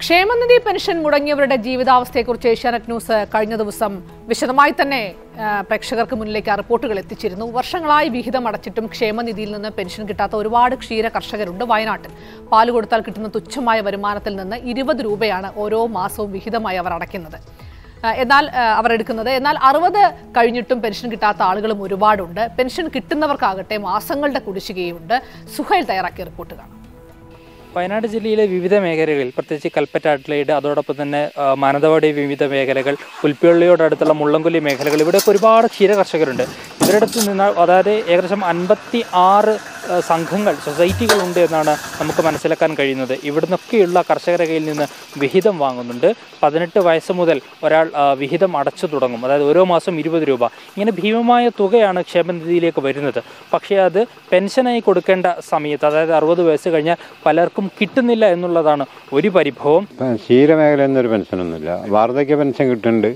ക്ഷേമനിധി പെൻഷൻ മുടങ്ങിയവരുടെ ജീവിതാവസ്ഥയെക്കുറിച്ച് ഏഷ്യാനെറ്റ് ന്യൂസ് കഴിഞ്ഞ ദിവസം വിശദമായി തന്നെ ആ, പ്രേക്ഷകർക്ക് മുന്നിലേക്ക് ആ റിപ്പോർട്ടുകൾ എത്തിച്ചിരുന്നു വർഷങ്ങളായി വിഹിതം അടച്ചിട്ടും ക്ഷേമനിധിയിൽ നിന്ന് പെൻഷൻ കിട്ടാത്ത ഒരുപാട് ക്ഷീര കർഷകരുണ്ട് വയനാട്ടിൽ പാല് കൊടുത്താൽ കിട്ടുന്ന തുച്ഛമായ വരുമാനത്തിൽ നിന്ന് ഇരുപത് രൂപയാണ് ഓരോ മാസവും വിഹിതമായി അവർ അടയ്ക്കുന്നത് ആ, എന്നാൽ ആ, അവർ എടുക്കുന്നത് എന്നാൽ അറുപത് കഴിഞ്ഞിട്ടും പെൻഷൻ കിട്ടാത്ത ആളുകളും ഒരുപാടുണ്ട് പെൻഷൻ കിട്ടുന്നവർക്കാകട്ടെ മാസങ്ങളുടെ കുടിശ്ശികയുണ്ട് സുഹൈൽ തയ്യാറാക്കിയ റിപ്പോർട്ട് കാണാം വയനാട് ജില്ലയിലെ വിവിധ മേഖലകളിൽ പ്രത്യേകിച്ച് കൽപ്പറ്റ അട്ലൈഡ് അതോടൊപ്പം തന്നെ ആ, മാനന്തവാടി വിവിധ മേഖലകൾ പുൽപ്പള്ളിയോടടുത്തുള്ള മുള്ളംകൊല്ലി മേഖലകൾ ഇവിടെയൊക്കെ ഒരുപാട് ക്ഷീര കർഷകരുണ്ട് ഇവരുടെ അടുത്ത് നിന്ന് അതായത് ഏകദേശം അൻപത്തി ആറ് ആ, സംഘങ്ങൾ സൊസൈറ്റികൾ ഉണ്ട് എന്നാണ് നമുക്ക് മനസ്സിലാക്കാൻ കഴിയുന്നത് ഇവിടുന്നൊക്കെയുള്ള കർഷകരുടെ കയ്യിൽ നിന്ന് വിഹിതം വാങ്ങുന്നുണ്ട് പതിനെട്ട് വയസ്സ് മുതൽ ഒരാൾ ആ, വിഹിതം അടച്ചു തുടങ്ങും അതായത് ഓരോ മാസം ഇരുപത് രൂപ ഇങ്ങനെ ഭീമമായ തുകയാണ് ക്ഷേമനിധിയിലേക്ക് വരുന്നത് പക്ഷേ അത് പെൻഷനായി കൊടുക്കേണ്ട സമയത്ത് അതായത് അറുപത് വയസ്സ് കഴിഞ്ഞാൽ പലർക്കും കിട്ടുന്നില്ല എന്നുള്ളതാണ് ഒരു പരിഭവം ഇപ്പം ക്ഷീരമേഖല എന്നൊരു പെൻഷനൊന്നുമില്ല വാർദ്ധക്യ പെൻഷൻ കിട്ടുന്നുണ്ട്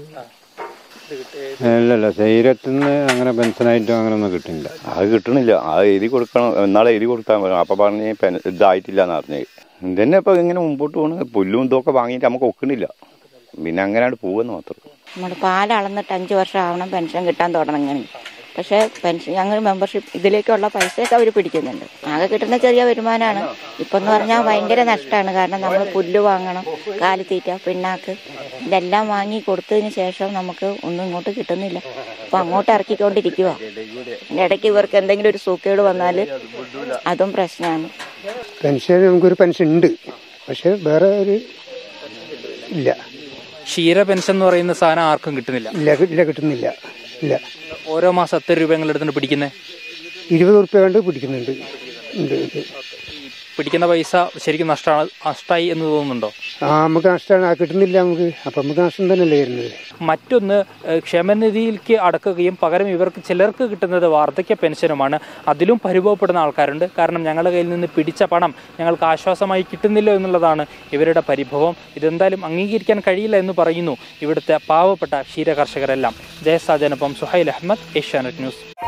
ഇല്ലല്ല ശരീരത്തിൽ നിന്ന് അങ്ങനെ പെൻഷനായിട്ടും അങ്ങനെ ഒന്നും കിട്ടുന്നില്ല അത് കിട്ടണില്ല അത് എഴുതി കൊടുക്കണം എന്നാളെ എഴുതി കൊടുത്താൽ മതി അപ്പം പറഞ്ഞ് പെൻ- ഇതായിട്ടില്ല എന്ന് പറഞ്ഞ് ഇതന്നെ ഇപ്പം ഇങ്ങനെ മുമ്പോട്ട് പോകണ പുല്ലും ഇതൊക്കെ വാങ്ങിയിട്ട് നമുക്ക് ഒക്കണില്ല പിന്നെ അങ്ങനെയാണ് പോവെന്ന് മാത്രം നമ്മൾ പാൽ അളന്നിട്ട് അഞ്ച് വർഷം ആവണം പെൻഷൻ കിട്ടാൻ തുടങ്ങണം പക്ഷേ പെൻഷൻ ഞങ്ങൾ മെമ്പർഷിപ്പ് ഇതിലേക്കുള്ള പൈസയൊക്കെ അവർ പിടിക്കുന്നുണ്ട് ആകെ കിട്ടുന്ന ചെറിയ വരുമാനമാണ് ഇപ്പം എന്ന് പറഞ്ഞാൽ ഭയങ്കര നഷ്ടമാണ് കാരണം നമ്മൾ പുല്ല് വാങ്ങണം കാലിത്തീറ്റ പിണ്ണാക്ക് ഇതെല്ലാം വാങ്ങി കൊടുത്തതിന് ശേഷം നമുക്ക് ഒന്നും ഇങ്ങോട്ട് കിട്ടുന്നില്ല അപ്പം അങ്ങോട്ട് ഇറക്കിക്കൊണ്ടിരിക്കുക പിന്നെ ഇടയ്ക്ക് ഇവർക്ക് എന്തെങ്കിലും ഒരു സൂക്കേട് വന്നാൽ അതും പ്രശ്നമാണ് പെൻഷൻ നമുക്കൊരു പെൻഷൻ ഉണ്ട് പക്ഷെ വേറെ ഒരു ഇല്ല ക്ഷീര പെൻഷൻ എന്ന് പറയുന്ന സാധനം ആർക്കും കിട്ടുന്നില്ല ഇല്ല ഇല്ല കിട്ടുന്നില്ല ഇല്ല ഓരോ മാസം എത്ര രൂപ നിങ്ങൾ എടുത്തിട്ട് പിടിക്കുന്നത് ഇരുപത് ഉറുപ്പ്യ കൊണ്ട് പിടിക്കുന്നുണ്ട് ഉണ്ട് ഉണ്ട് പിടിക്കുന്ന പൈസ ശരിക്കും നഷ്ടമാണ് നഷ്ടമായി എന്ന് തോന്നുന്നുണ്ടോ ആ നമുക്ക് നഷ്ടമാണ് ആ കിട്ടുന്നില്ല നമുക്ക് അപ്പം നമുക്ക് നഷ്ടം തന്നെയല്ലേ വരുന്നത് മറ്റൊന്ന് ഏഹ്, ക്ഷേമനിധിയിലേക്ക് അടക്കുകയും പകരം ഇവർക്ക് ചിലർക്ക് കിട്ടുന്നത് വാർദ്ധക്യ പെൻഷനുമാണ് അതിലും പരിഭവപ്പെടുന്ന ആൾക്കാരുണ്ട് കാരണം ഞങ്ങളുടെ കയ്യിൽ നിന്ന് പിടിച്ച പണം ഞങ്ങൾക്ക് ആശ്വാസമായി കിട്ടുന്നില്ല എന്നുള്ളതാണ് ഇവരുടെ പരിഭവം ഇതെന്തായാലും അംഗീകരിക്കാൻ കഴിയില്ല എന്ന് പറയുന്നു ഇവിടുത്തെ പാവപ്പെട്ട ക്ഷീര കർഷകരെല്ലാം ജയസാജനൊപ്പം സുഹൈൽ അഹമ്മദ് ഏഷ്യാനെറ്റ് ന്യൂസ്